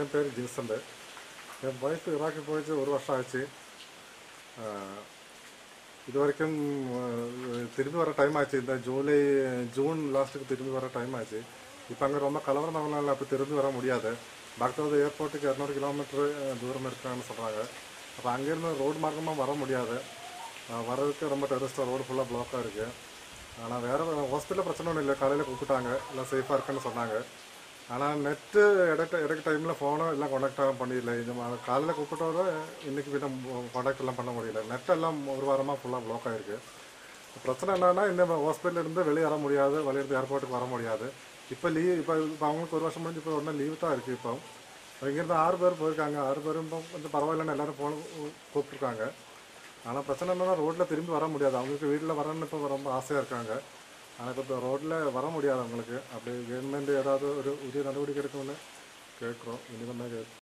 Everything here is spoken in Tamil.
என் பேர் ஜின்சண்ட் என் ஒய்ஃப் ஈராக்கில் போயிட்டு ஒரு வருஷம் ஆச்சு ஆஹ் இது வரைக்கும் ஆஹ் திரும்பி வர டைம் ஆச்சு இந்த ஜூலை ஜூன் லாஸ்ட்டுக்கு திரும்பி வர டைம் ஆச்சு இப்போ அங்கே ரொம்ப கலவரம்னால அப்போ திரும்பி வர முடியாது பக்தவது ஏர்போர்ட்டுக்கு இரநூறு கிலோமீட்டர் தூரம் இருக்கான்னு சொல்கிறாங்க அப்போ அங்கேருந்து ரோடு மார்க்கமாக வர முடியாது ஆஹ் வர்றதுக்கு ரொம்ப டெரரிஸ்டாக ரோடு ஃபுல்லாக பிளாக்காக இருக்குது ஆனால் வேறு ஹாஸ்பிட்டலில் பிரச்சனை ஒன்றும் இல்லை காலையில் கூப்பிட்டாங்க எல்லாம் சேஃபாக இருக்குன்னு சொன்னாங்க ஆனால் நெட்டு இடைக்க இடைக்க டைமில் ஃபோனும் எல்லாம் காண்டாக்ட் ஆக பண்ணிடல இது மா- காலையில் கூப்பிட்டோட இன்னைக்கு வீட்டை காண்டாக்ட் எல்லாம் பண்ண முடியல நெட் எல்லாம் ஒரு வாரமாக ஃபுல்லாக பிளாக் ஆகிருக்கு பிரச்சனை என்னன்னா இந்த ஹாஸ்பிட்டல் இருந்து வெளியே வர முடியாது வெளியிருந்து ஏர்போர்ட்டுக்கு வர முடியாது இப்போ லீவ் இப்போ இப்போ அவங்களுக்கு ஒரு வருஷம் முடிஞ்சு இப்போ உடனே லீவு தான் இருக்குது இப்போ இங்கேருந்து ஆறு பேர் போயிருக்காங்க ஆறு பேரும் இப்போ கொஞ்சம் பரவாயில்லன்னு எல்லாரும் போன கூப்பிட்ருக்காங்க ஆனால் பிரச்சனை என்னன்னா ரோட்டில் திரும்பி வர முடியாது அவங்களுக்கு வீட்டில் வரணும்னு இப்போ ரொம்ப ஆசையாக இருக்காங்க ஆனால் இப்போ ரோட்டில் வர முடியாது அவங்களுக்கு அப்படி கவர்மெண்ட் ஏதாவது ஒரு உரிய நடவடிக்கை எடுக்கணும்னு கேட்குறோம் இனிமேல் தான் கேட்கும்